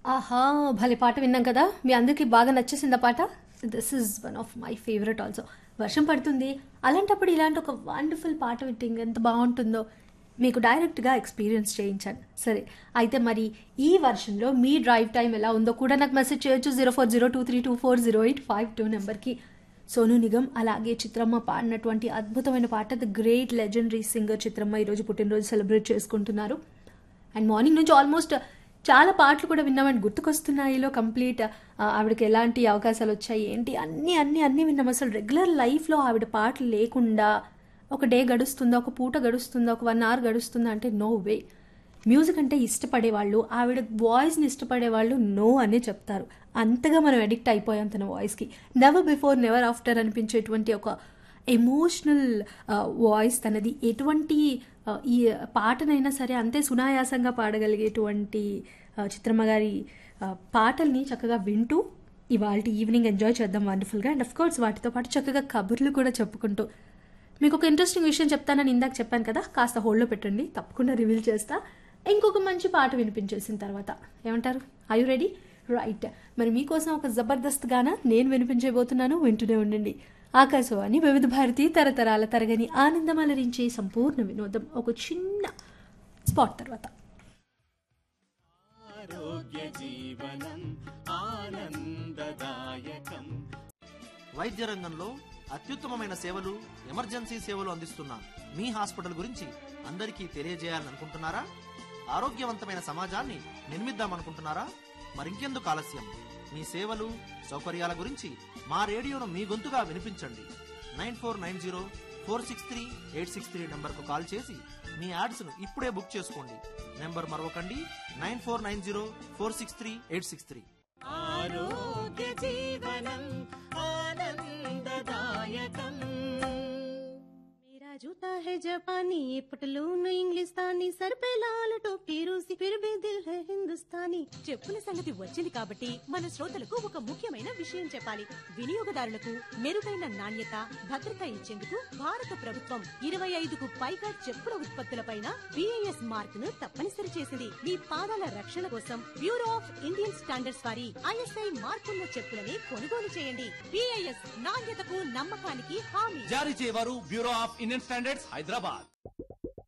ఆహా భలే పాట విన్నాం కదా మీ అందరికీ బాగా నచ్చేసింది ఆ పాట this is one of my favourite also వర్షం పడుతుంది అలాంటప్పుడు ఇలాంటి ఒక వండర్ఫుల్ పాట వింటే ఎంత బాగుంటుందో మీకు డైరెక్ట్గా ఎక్స్పీరియన్స్ చేయించాను సరే అయితే మరి ఈ వర్షంలో మీ డ్రైవ్ టైం ఎలా ఉందో కూడా నాకు మెసేజ్ చేయొచ్చు zero four zero two three two four zero eight five two నెంబర్కి సోను నిగమ్ అలాగే చిత్రమ్మ పాడినటువంటి అద్భుతమైన పాట the great legendary singer Chitramma ఈరోజు పుట్టినరోజు సెలబ్రేట్ చేసుకుంటున్నారు అండ్ మార్నింగ్ నుంచి ఆల్మోస్ట్ చాలా పాటలు కూడా విన్నామండి గుర్తుకొస్తున్నాయిలో కంప్లీట్ ఆ, ఆవిడకి ఎలాంటి అవకాశాలు వచ్చాయి ఏంటి అన్నీ అన్నీ అన్నీ విన్నాం అసలు రెగ్యులర్ లైఫ్లో ఆవిడ పాటలు లేకుండా ఒక డే గడుస్తుందా ఒక పూట గడుస్తుందా ఒక వన్ అవర్ గడుస్తుందా అంటే నో వే మ్యూజిక్ అంటే ఇష్టపడేవాళ్ళు ఆవిడ వాయిస్ని ఇష్టపడేవాళ్ళు నో అనే చెప్తారు అంతగా మనం అడిక్ట్ అయిపోయాం తన వాయిస్కి నెవర్ బిఫోర్ నెవర్ ఆఫ్టర్ అనిపించేటువంటి ఒక ఎమోషనల్ వాయిస్ తనది ఎటువంటి ఆ, ఈ పాటనైనా సరే అంతే సునాయాసంగా పాడగలిగేటువంటి ఆ, చిత్రమ్మ గారి ఆ, పాటల్ని చక్కగా వింటూ ఇవాళ ఈవినింగ్ ఎంజాయ్ చేద్దాం వండర్ఫుల్గా అండ్ అఫ్ కోర్స్ వాటితో పాటు చక్కగా కబుర్లు కూడా చెప్పుకుంటూ మీకు ఒక ఇంట్రెస్టింగ్ విషయం చెప్తానని ఇందాక చెప్పాను కదా కాస్త హోల్డ్లో పెట్టండి తప్పకుండా రివీల్ చేస్తా ఇంకొక మంచి పాట వినిపించేసిన తర్వాత ఏమంటారు ఐ యు రెడీ రైట్ మరి మీకోసం ఒక జబర్దస్త్ గాన నేను వినిపించబోతున్నాను వింటూనే ఉండండి ఆకాశవాణి వివిధ భారతి తరతరాల తరగని ఆనందం అలరించే సంపూర్ణ వినోదం ఒక చిన్న స్పాట్ తర్వాత ఆరోగ్య జీవనం ఆనందదాయకం వైద్య రంగంలో అత్యుత్తమమైన సేవలు ఎమర్జెన్సీ సేవలు అందిస్తున్న మీ హాస్పిటల్ గురించి అందరికీ తెలియజేయాలని అనుకుంటున్నారా ఆరోగ్యవంతమైన సమాజాన్ని నిర్మిద్దామనుకుంటున్నారా మరింకెందుకు ఆలస్యం మీ సేవలు సౌకర్యాల గురించి మా రేడియోను మీ గొంతుగా వినిపించండి nine four nine zero four six three eight six three నెంబర్కు కాల్ చేసి మీ యాడ్స్ను ఇప్పుడే బుక్ చేసుకోండి నెంబర్ మరొకండి nine four nine zero four six three eight six three ఆరోగ్య జీవనం ఆనందదాయకం मेरा जूता है जापानी ये पटलून इंग्लिस्तानी सर पे लाल टोपी रूसी फिर भी दिल है हिंदुस्तानी చెప్పుల సంగతి వచ్చింది కాబట్టి మన శ్రోతలకు ఒక ముఖ్యమైన విషయం చెప్పాలి వినియోగదారులకు మెరుగైన నాణ్యత భద్రత ఇచ్చేందుకు భారత ప్రభుత్వం ఇరవై ఐదుకు పైగా చెప్పుల ఉత్పత్తులపైన బిఐఎస్ మార్క్ ను తప్పనిసరి చేసింది మీ పాదాల రక్షణ కోసం బ్యూరో ఆఫ్ ఇండియన్ స్టాండర్డ్స్ వారి ఐఎస్ఐ మార్కున్న చెప్పులని కొనుగోలు చేయండి బిఐఎస్ నాణ్యతకు నమ్మకానికి హామీ జారీ చేయవారు Bureau of Indian Standards Hyderabad